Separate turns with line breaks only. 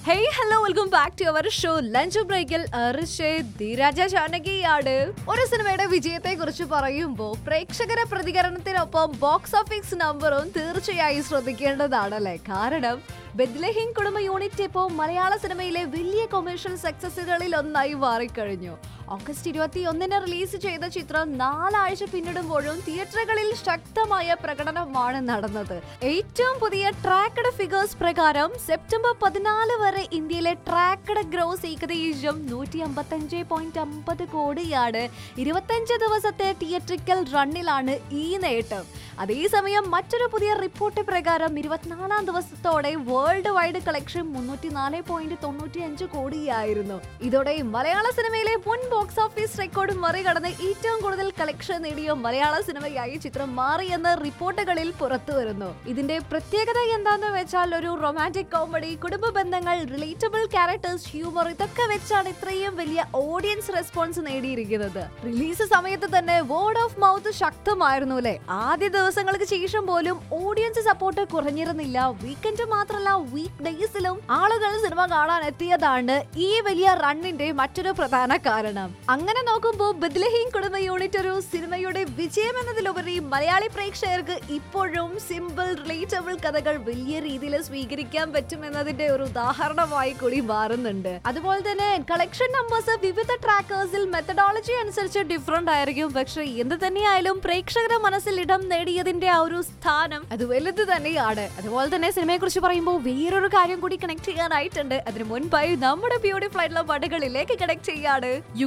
hey hello welcome back to our show lunch ബ്രേക്കിൽ ധീരാജ ജാനകിയാണ് ഒരു സിനിമയുടെ വിജയത്തെ കുറിച്ച് പറയുമ്പോൾ പ്രേക്ഷകരെ പ്രതികരണത്തിനൊപ്പം ബോക്സ് ഓഫീസ് നമ്പറും തീർച്ചയായും ശ്രദ്ധിക്കേണ്ടതാണല്ലേ കാരണം ബെദ്ലഹിം കുടുംബ യൂണിറ്റ് ഇപ്പോൾ മലയാള സിനിമയിലെ വലിയ കൊമേഴ്ഷ്യൽ സക്സസുകളിൽ ഒന്നായി മാറിക്കഴിഞ്ഞു ഓഗസ്റ്റ് ഇരുപത്തി ഒന്നിന് റിലീസ് ചെയ്ത ചിത്രം നാലാഴ്ച പിന്നിടുമ്പോഴും തിയേറ്ററുകളിൽ ശക്തമായ പ്രകടനമാണ് നടന്നത് ഏറ്റവും പുതിയ ട്രാക്കഡ് ഫിഗേഴ്സ് പ്രകാരം സെപ്റ്റംബർ പതിനാല് വരെ ഇന്ത്യയിലെ ട്രാക്കഡ് ഗ്രോസ് ഏകദേശം നൂറ്റി അമ്പത്തഞ്ച് പോയിന്റ് അമ്പത് കോടിയാണ് ഇരുപത്തഞ്ച് ദിവസത്തെ തിയേറ്ററിക്കൽ റണ്ണിലാണ് ഈ നേട്ടം അതേസമയം മറ്റൊരു പുതിയ റിപ്പോർട്ട് പ്രകാരം ഇരുപത്തിനാലാം ദിവസത്തോടെ വേൾഡ് വൈഡ് കളക്ഷൻ മുന്നൂറ്റി നാല് പോയിന്റ് തൊണ്ണൂറ്റി അഞ്ച് കോടിയായിരുന്നു ഇതോടെ മലയാള സിനിമയിലെ മുൻ ബോക്സ് ഓഫീസ് റെക്കോർഡ് മറികടന്ന് ഏറ്റവും കൂടുതൽ കളക്ഷൻ നേടിയ മലയാള സിനിമയായി ചിത്രം മാറിയെന്ന് റിപ്പോർട്ടുകളിൽ പുറത്തു വരുന്നു ഇതിന്റെ പ്രത്യേകത എന്താണെന്ന് വെച്ചാൽ ഒരു റൊമാൻറ്റിക് കോമഡി കുടുംബ ബന്ധങ്ങൾ റിലേറ്റബിൾ ക്യാരക്ടേഴ്സ് ഹ്യൂമർ ഇതൊക്കെ വെച്ചാണ് ഇത്രയും വലിയ ഓഡിയൻസ് റെസ്പോൺസ് നേടിയിരിക്കുന്നത് റിലീസ് സമയത്ത് തന്നെ വേർഡ് ഓഫ് മൗത്ത് ശക്തമായിരുന്നു അല്ലെ ആദ്യ ദിവസങ്ങൾക്ക് ശേഷം പോലും ഓഡിയൻസ് സപ്പോർട്ട് കുറഞ്ഞിരുന്നില്ല വീക്കെൻഡ് മാത്രമല്ല വീക്ക് ഡേയ്സിലും ആളുകൾ സിനിമ കാണാൻ എത്തിയതാണ് ഈ വലിയ റണ്ണിന്റെ മറ്റൊരു പ്രധാന കാരണം അങ്ങനെ നോക്കുമ്പോൾ ബദ്ലഹീം കുടുംബ യൂണിറ്റ് ഒരു സിനിമയുടെ വിജയം എന്നതിലുപരി മലയാളി പ്രേക്ഷകർക്ക് ഇപ്പോഴും സിമ്പിൾ റിലേറ്റബിൾ കഥകൾ വലിയ രീതിയിൽ സ്വീകരിക്കാൻ പറ്റുമെന്നതിന്റെ ഒരു ഉദാഹരണമായി കൂടി മാറുന്നുണ്ട് അതുപോലെ തന്നെ കളക്ഷൻ നമ്പേഴ്സ് വിവിധ ട്രാക്കേഴ്സിൽ മെത്തഡോളജി അനുസരിച്ച് ഡിഫറെന്റ് ആയിരിക്കും പക്ഷെ എന്ത് തന്നെയായാലും പ്രേക്ഷകരുടെ മനസ്സിൽ ഇടം നേടിയതിന്റെ ആ ഒരു സ്ഥാനം അത് വലുത് തന്നെയാണ് അതുപോലെ തന്നെ സിനിമയെ കുറിച്ച് പറയുമ്പോൾ വേറൊരു കാര്യം കൂടി കണക്ട് ചെയ്യാനായിട്ടുണ്ട് അതിന് മുൻപായി നമ്മുടെ ബ്യൂട്ടിഫുൾ ആയിട്ടുള്ള പാട്ടുകളിലേക്ക് കണക്ട് ചെയ്യാണ്